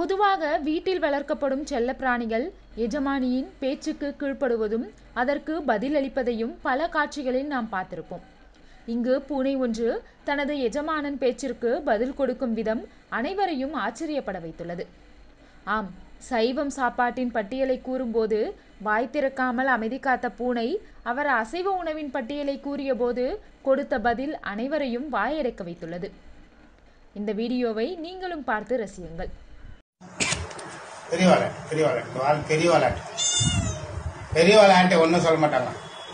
பொதுவாக வீட்டில் வளர்க்கப்படும் செல்லப்பிராணிகள் எஜமானியின் பேச்சுக்கு கீழ்ப்படுவதும் அதற்கு பதிலளிப்பதையும் பல காட்சிகளில் நாம் பார்த்திருப்போம் இங்கு பூனை ஒன்று தனது எஜமானன் பேச்சிற்கு பதில் கொடுக்கும் விதம் அனைவரையும் ஆச்சரியப்பட வைத்துள்ளது ஆம் சைவம் சாப்பாட்டின் பட்டியலை கூறும்போது வாய் திறக்காமல் அமைதி காத்த பூனை அவர் அசைவ உணவின் பட்டியலை கூறியபோது கொடுத்த பதில் அனைவரையும் வாயடைக்க வைத்துள்ளது இந்த வீடியோவை நீங்களும் பார்த்து ரசியுங்கள் பெரிய விளையாட்டு பெரிய விளையாட்டு இந்த வாழ் பெரிய விளையாட்டு பெரிய விளையாட்டு ஒன்றும் சொல்ல மாட்டாங்க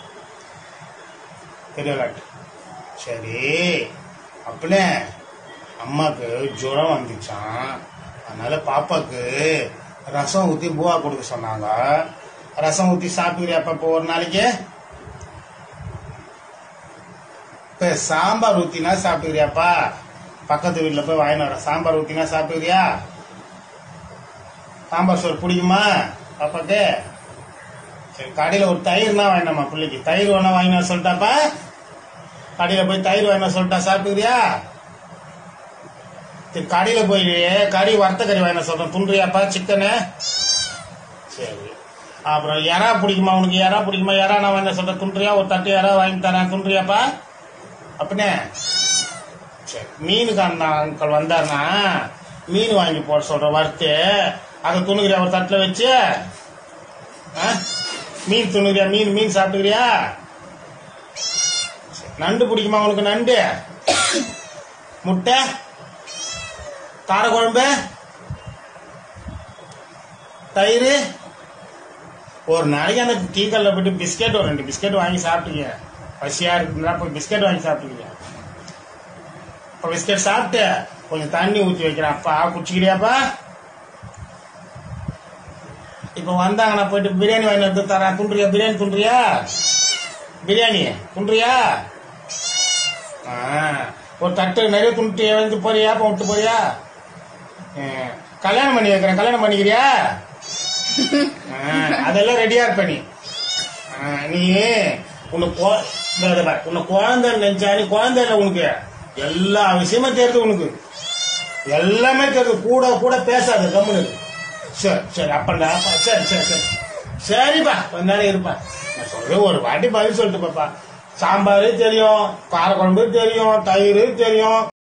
பெரிய விளையாட்டு சரி அப்படியே அம்மாவுக்கு ஜுரம் வந்துச்சான் அதனால பாப்பாக்கு ரசம் ஊற்றி பூவா கொடுக்க சொன்னாங்க ரசம் ஊற்றி சாப்பிடுறியாப்பா இப்போ ஒரு நாளைக்கு இப்போ சாம்பார் ஊற்றினா சாப்பிடுறியாப்பா பக்கத்து வீட்டில் போய் வாங்கிட்டு வர சாம்பார் ஊற்றினா சாப்பிடுறியா சாம்பார் சோறு பிடிக்குமா பாப்பாக்கு சரி கடையில் ஒரு தயிர்னா வேண்டாமா பிள்ளைக்கு தயிர் வேணா வாங்கினா சொல்லிட்டாப்பா கடையில் போய் தயிர் வேணா சொல்லிட்டா சாப்பிட்டுக்கிறியா சரி கடையில் போய் கறி வறுத்த கறி வாங்கினா சொல்றேன் துண்டுறியாப்பா சிக்கனு சரி அப்புறம் எறா பிடிக்குமா உனக்கு எறா பிடிக்குமா எறா நான் வாங்கினா சொல்றேன் துண்டுறியா ஒரு தட்டு எறா வாங்கி தரேன் துண்டுறியாப்பா அப்படின்னே சரி மீனுக்கு அந்த அங்கிள் வந்தாருன்னா மீன் வாங்கி போட சொல்றேன் வறுத்து அதை துணுகிறியா ஒரு தட்டில் வச்சு ஆ? மீன் துணுகிறியா மீன் மீன் சாப்பிட்டுக்கிறியா சரி, நண்டு பிடிக்குமா உனக்கு நண்டு முட்டை கார குழம்பு தயிர் ஒரு நாளைக்கு அந்த டீ கல்ல போயிட்டு பிஸ்கெட் ஒரு ரெண்டு பிஸ்கெட் வாங்கி சாப்பிட்டீங்க பசியா இருக்குங்களா போய் பிஸ்கெட் வாங்கி சாப்பிட்டீங்க இப்போ பிஸ்கெட் சாப்பிட்டு கொஞ்சம் தண்ணி ஊற்றி வைக்கிறேன் அப்பா குடிச்சிக்கிறியாப்பா இப்போ வந்தாங்க நான் போயிட்டு பிரியாணி வாங்கி வந்து தரேன் துண்டுறியா பிரியாணி துண்டுறியா பிரியாணி துண்டுறியா ஆ ஒரு தட்டு நிறைய துண்டு வந்து போறியா இப்போ விட்டு போறியா ஆ, கல்யாணம் பண்ணி வைக்கிறேன் கல்யாணம் பண்ணிக்கிறியா ஆ, அதெல்லாம் ரெடியா இருப்ப நீ ஆ, நீ உனக்கு கொ- இந்த இதை பாரு, உன்னை குழந்தை நினைச்சா நீ குழந்தை இல்லை உனக்கு எல்லா விஷயமும் தெரியுது உனக்கு எல்லாமே தெரியுது கூட கூட பேசாத கம்முனு இரு. சரி சரி அப்பண்டா அப்பா, சரி சரி சரி சரிப்பா கொஞ்ச நேரம் இருப்பா நான் சொல்றேன் ஒரு வாட்டி பதில் சொல்லிட்டு பாப்பா சாம்பார் தெரியும் காரக்குழம்பு தெரியும் தயிர் தெரியும்